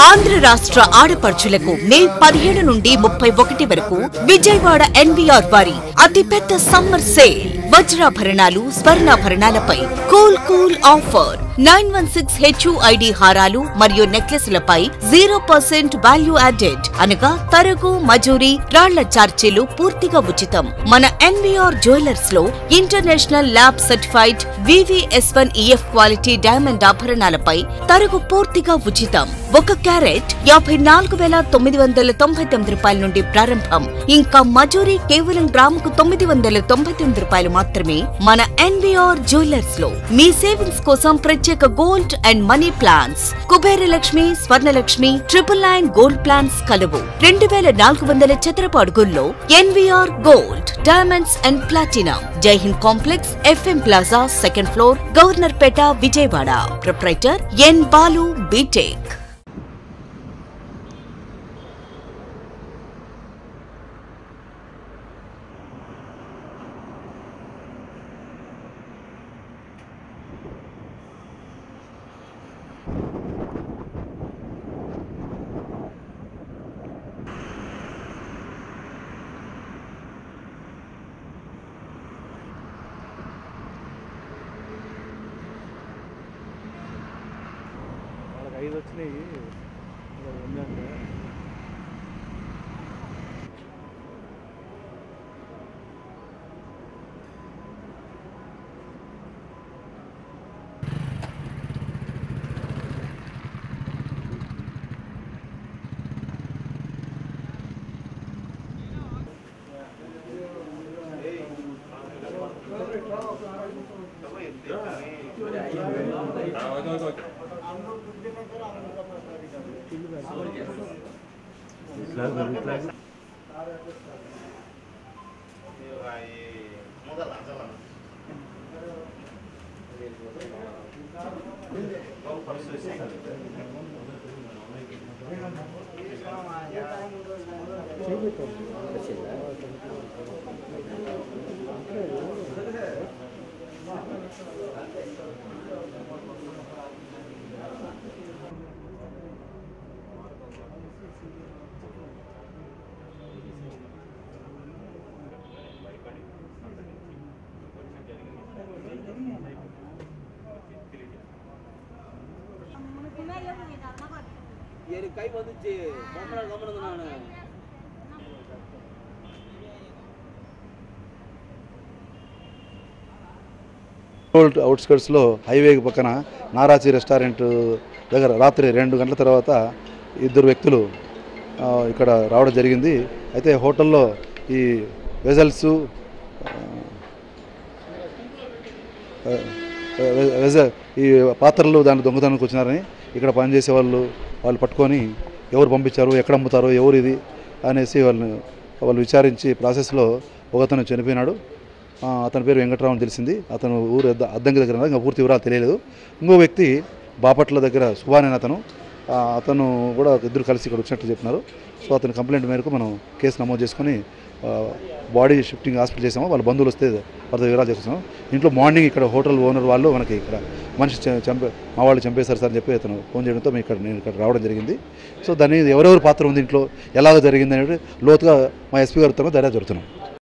ఆంధ్ర రాష్ట్ర ఆడపడుచులకు మే పదిహేడు నుండి ముప్పై ఒకటి వరకు విజయవాడ ఎన్వీఆర్ వారి అతిపెద్ద సమ్మర్ సేల్ వజ్రాభరణాలు స్వర్ణాభరణాలపై cool cool offer nine one six HUID హారాలు మరియు నెక్లెస్లపై జీరో పర్సెంట్ వాల్యూ యాడెడ్ అనగా తరగు మజూరి రాళ్ల చార్జీలు పూర్తిగా ఉచితం మన ఎన్వీఆర్ జ్యువెలర్స్ లో international lab certified VVS one EF quality diamond ఆభరణాలపై తరుగు పూర్తిగా ఉచితం ఒక క్యారెట్ యాభై నాలుగు వేల తొమ్మిది వందల తొంభై తొమ్మిది రూపాయల నుండి ప్రారంభం ఇంకా మజూరీ కేవలం గ్రాముకు తొమ్మిది వందల తొంభై తొమ్మిది రూపాయలు మాత్రమే మన ఎన్వీఆర్ జ్యువెలర్స్ లో మీ సేవింగ్స్ కోసం ప్రత్యేక gold and money plans Kubera Lakshmi Swarnalakshmi triple nine gold plans కలవు రెండు వేల నాలుగు వందల చదరపు అడుగుల్లో NVR gold diamonds and platinum Jaihind complex FM plaza second floor Governorpet Vijayawada proprietor N Balu BTech వాళ్ళకి ఐదు వచ్చినాయి ఇలా ఉందంటే எனக்கு கை வந்துச்சு பொம்மனை கம்மனது நான் రోడ్ అవుట్స్కర్ట్స్లో హైవే పక్కన నారాచి రెస్టారెంట్ దగ్గర రాత్రి రెండు గంటల తర్వాత ఇద్దరు వ్యక్తులు ఆ, ఇక్కడ రావడం జరిగింది అయితే హోటల్లో ఈ వెజల్స్ వెజ ఈ పాత్రలు దాన్ని దొంగతనానికి వచ్చినారని ఇక్కడ పనిచేసే వాళ్ళు వాళ్ళు పట్టుకొని ఎవరు పంపించారు ఎక్కడ అమ్ముతారు ఎవరు ఇది అనేసి వాళ్ళని వాళ్ళు విచారించి ప్రాసెస్లో ఒకతను చనిపోయినాడు ఆ, అతని పేరు వెంకట్రావు అని తెలిసింది అతను ఊరు అద్ద- అద్దంకి దగ్గర ఉన్నాడు. ఇంకా పూర్తి వివరాలు తెలియలేదు ఇంకో వ్యక్తి బాపట్ల దగ్గర సుభాన్ అనే అతను ఆ, అతను కూడా ఇద్దరు కలిసి ఇక్కడ వచ్చినట్టు చెప్పినారు సో అతని కంప్లైంట్ మేరకు మనం కేసు నమోదు చేసుకొని ఆ, బాడీ షిఫ్టింగ్ హాస్పిటల్ చేసాము వాళ్ళ బంధువులు వస్తే వాళ్ళ వివరాలు చేస్తున్నాం ఇంట్లో మార్నింగ్ ఇక్కడ హోటల్ ఓనర్ వాళ్ళు మనకి ఇక్కడ మనిషి చ- చంపే మా వాళ్ళు చంపేశారు సార్ అని చెప్పి అతను ఫోన్ చేయడంతో మేము ఇక్కడ నేను ఇక్కడ రావడం జరిగింది సో దాని ఎవరెవరి పాత్ర ఉంది ఇంట్లో ఎలాగ జరిగింది అనేది లోతుగా మా ఎస్పీ గారితో దర్యాప్తు జరుగుతున్నాం